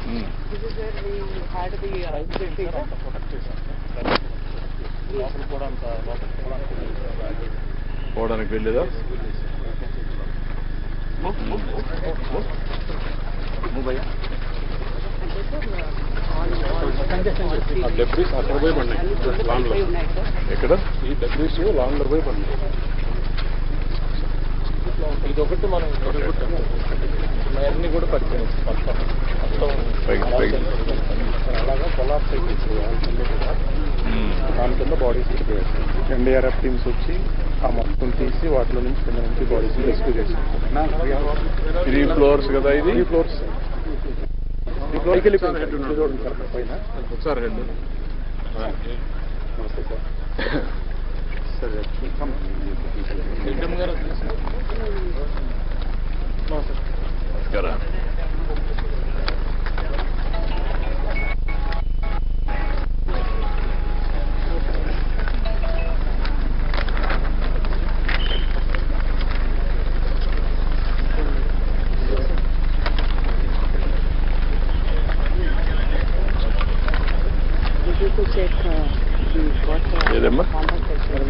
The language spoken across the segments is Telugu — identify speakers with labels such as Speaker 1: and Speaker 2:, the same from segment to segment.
Speaker 1: This is where we had the uh, feature.
Speaker 2: లోపల కూడా అంత లోపల కూడా అంత
Speaker 3: పోవడానికి వెళ్ళేదా
Speaker 2: ఆ డెబ్రీస్ అక్కడ పోయి పడినాయి లాంగ్ లో
Speaker 1: ఉన్నాయి సార్
Speaker 3: ఎక్కడ
Speaker 2: ఈ డెబ్రీస్ లాంగ్ లో పోయి పడినాయి ఇది ఒకటి మనం అన్ని కూడా పట్టినాయి మొత్తం మొత్తం
Speaker 3: పైకి, పైకి.
Speaker 2: అలాగా కొలాప్స్ అయిపోయింది అన్ని కూడా దాని కింద బాడీస్ ఎన్డీఆర్ఎఫ్ టీమ్స్ వచ్చి ఆ మొత్తం తీసి వాటిలో నుంచి కింద నుంచి బాడీస్ రెస్క్యూ చేశారు
Speaker 3: త్రీ ఫ్లోర్స్ కదా ఇది
Speaker 2: త్రీ ఫ్లోర్స్ ఈ ఫ్లోర్కి వెళ్ళిపోయింది సార్. ఇది చూడండి సార్ అక్కడ పైన
Speaker 3: సార్ హెడ్
Speaker 2: నమస్తే సార్ సరే
Speaker 3: నమస్కారం
Speaker 1: If you could check uh, the what uh,
Speaker 3: ఏదమ్మా?
Speaker 1: compensation.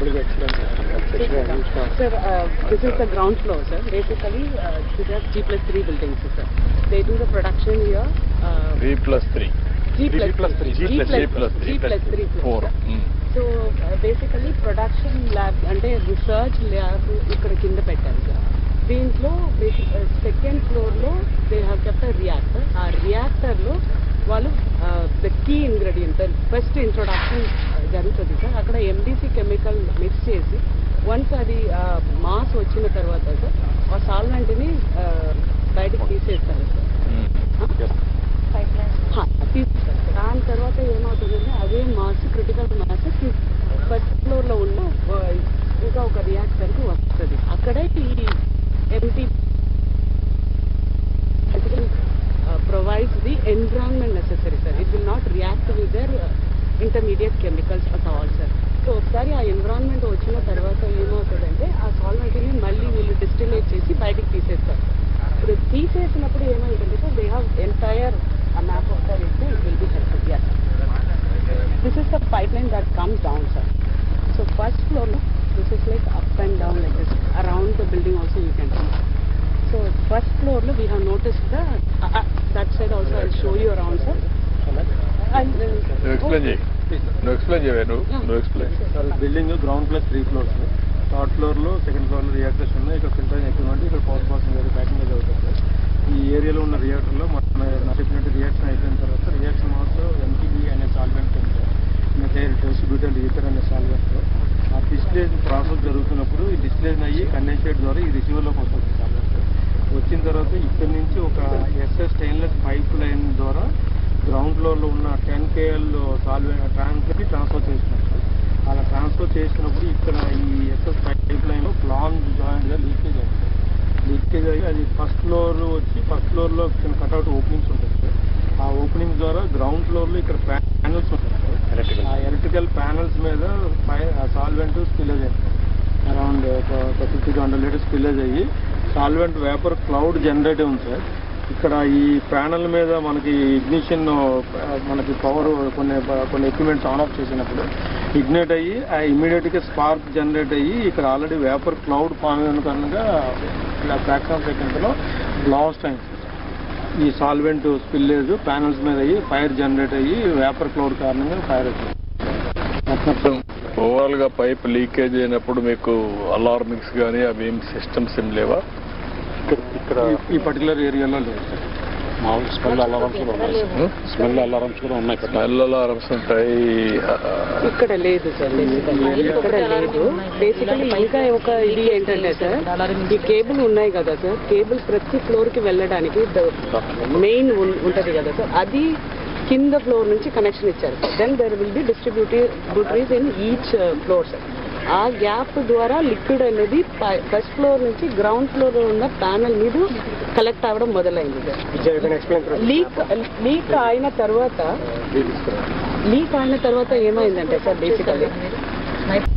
Speaker 1: Sir, uh, this is the ground floor, sir. Basically, uh, these are G plus 3 buildings, sir. They do the production here. Uh,
Speaker 3: three plus three
Speaker 1: G plus,
Speaker 2: plus three.
Speaker 1: G plus,
Speaker 3: G plus
Speaker 1: G
Speaker 3: three.
Speaker 1: plus 3
Speaker 3: four
Speaker 1: so basically production lab అంటే రీసెర్చ్ ల్యాబ్ ఇక్కడ కింద పెట్టారు సార్ దీంట్లో సెకండ్ ఫ్లోర్లో దే హ్యావ్ కెప్ట్ రియాక్టర్ ఆ రియాక్టర్లో వాళ్ళు the key ingredient first introduction జరుగుతుంది సార్ అక్కడ ఎండిసి కెమికల్ మిక్స్ చేసి వన్స్ అది మాస్ వచ్చిన తర్వాత సార్ ఆ సాల్వెంట్ని బయటకు తీసేస్తారు సార్ హా, తీస్తారు. దాని తర్వాత ఏమవుతుందంటే అదే mass critical mass first floor లో ఉన్న ఆ, ఇంకా ఒక రియాక్టర్ కి వస్తుంది అక్కడే ఈ MT provides the environment necessary sir it will not react with other intermediate chemicals at all sir so ఒకసారి ఆ ఎన్విరాన్మెంట్ వచ్చిన తర్వాత ఏమవుతుందంటే ఆ సాల్వెంట్ని మళ్ళీ వీళ్ళు డిస్టిలేట్ చేసి బయటికి తీసేస్తారు ఇప్పుడు తీసేసినప్పుడు ఏమైందంటే sir they have entire map of the it will be help us this is the pipeline that comes down sir so first floor this is like up and down like this around the building also you can see so first floor లో we have notice the that side also I show you around sir
Speaker 3: నువ్వు ఎక్స్ప్లెయిన్ చేయి నువ్వు ఎక్స్ప్లెయిన్ చేయవే నువ్వు నువ్వు explain
Speaker 2: sir building ground plus three floors third floor లో సెకండ్ ఫ్లోర్ లో రియాక్టర్స్ ఉన్నాయి ఇక్కడ ఫిల్టరింగ్ ఎక్విప్మెంట్ ఇక్కడ పవర్ ప్రాసెసింగ్ అది ప్యాకింగ్ అది అవుతుంది సార్ ఈ ఏరియాలో ఉన్న రియాక్టర్ లో మన నాకు చెప్పినట్టు రియాక్షన్ అయిపోయిన తర్వాత రియాక్షన్ మాత్రం ఎంటీబీ అనే సాల్వెంట్ ఉంది సార్ మెథైల్ డిస్ట్రిబ్యూటర్ ఈథర్ అనే సాల్వెంట్ ఆ డిస్ప్లేస్ ప్రాసెస్ జరుగుతున్నప్పుడు ఈ డిస్ప్లేస్ అయ్యి కండెన్సేట్ ద్వారా ఈ రిసీవర్లోకి వస్తుంది సాల్వెంట్ వచ్చిన తర్వాత ఇక్కడ నుంచి ఒక ఎస్ఎస్ స్టెయిన్లెస్ పైప్ లైన్ ద్వారా గ్రౌండ్ ఫ్లోర్లో ఉన్న టెన్ కేఎల్ సాల్వెంట్ ట్రాన్స్ఫర్కి ట్రాన్స్ఫర్ చేస్తున్నారు సార్ అలా ట్రాన్స్ఫర్ చేసినప్పుడు ఇక్కడ ఈ ఎస్ఎస్ పైప్ లైన్లో ప్లాన్ జాయింట్గా లీకేజ్ అవుతుంది లీకేజ్ అయ్యి అది ఫస్ట్ ఫ్లోర్ వచ్చి ఫస్ట్ ఫ్లోర్లో చిన్న కట్అవుట్ ఓపెనింగ్స్ ఉంటాయి సార్ ఆ ఓపెనింగ్స్ ద్వారా గ్రౌండ్ ఫ్లోర్లో ఇక్కడ ప్యానల్స్ ఉంటాయి సార్ ఆ ఎలక్ట్రికల్ ప్యానల్స్ మీద సాల్వెంట్ స్పిల్లేజ్ అయింది అరౌండ్ ఒక fifty to hundred litres spillage అయ్యి సాల్వెంట్ వేపర్ క్లౌడ్ జనరేట్ ఉంది సార్ ఇక్కడ ఈ ప్యానల్ మీద మనకి ఇగ్నిషన్ మనకి పవర్ కొన్ని కొన్ని ఎక్విప్మెంట్స్ ఆన్ ఆఫ్ చేసినప్పుడు ఇగ్నేట్ అయ్యి ఆ ఇమీడియట్గా స్పార్క్ జనరేట్ అయ్యి ఇక్కడ ఆల్రెడీ వేపర్ క్లౌడ్ ఫామ్ అయిన కారణంగా ఇలా ఫ్రాక్షన్ సెకండ్స్లో బ్లాస్ట్ అయింది సార్ ఈ సాల్వెంట్ స్పిల్లేజ్ ప్యానల్స్ మీద అయ్యి ఫైర్ జనరేట్ అయ్యి వేపర్ క్లౌడ్ కారణంగా ఫైర్ అవుతుంది
Speaker 3: ఓవరాల్ గా పైప్ లీకేజ్ అయినప్పుడు మీకు అలార్మింగ్స్ కానీ అవి ఏం సిస్టమ్స్ ఏం లేవా
Speaker 2: ఇక్కడ ఇక్కడ ఈ పర్టికులర్ ఏరియాలో లేదు సార్ మామూలు స్మెల్ అలారమ్స్ కూడా ఉన్నాయి
Speaker 3: Hmm?
Speaker 2: స్మెల్ అలారమ్స్ కూడా ఉన్నాయి ఇక్కడ
Speaker 3: స్మెల్ అలారమ్స్ ఉంటాయి ఆ,
Speaker 1: ఇక్కడ లేదు సార్ ఇక్కడ లేదు బేసికలీ ఇంకా ఒక ఇది ఏంటంటే సార్ ఈ కేబుల్ ఉన్నాయి కదా సార్ కేబుల్ ప్రతి ఫ్లోర్ కి వెళ్ళడానికి మెయిన్ ఉంటది కదా సార్ అది కింద ఫ్లోర్ నుంచి కనెక్షన్ ఇచ్చారు then there will be distributaries in each floor sir ఆ గ్యాప్ ద్వారా లిక్విడ్ అనేది ఫస్ట్ ఫ్లోర్ నుంచి గ్రౌండ్ ఫ్లోర్ ఉన్న ప్యానల్ మీద కలెక్ట్ అవ్వడం మొదలైంది సార్ లీక్ లీక్ అయిన తర్వాత లీక్ అయిన తర్వాత ఏమైందంటే సార్ బేసికల్లీ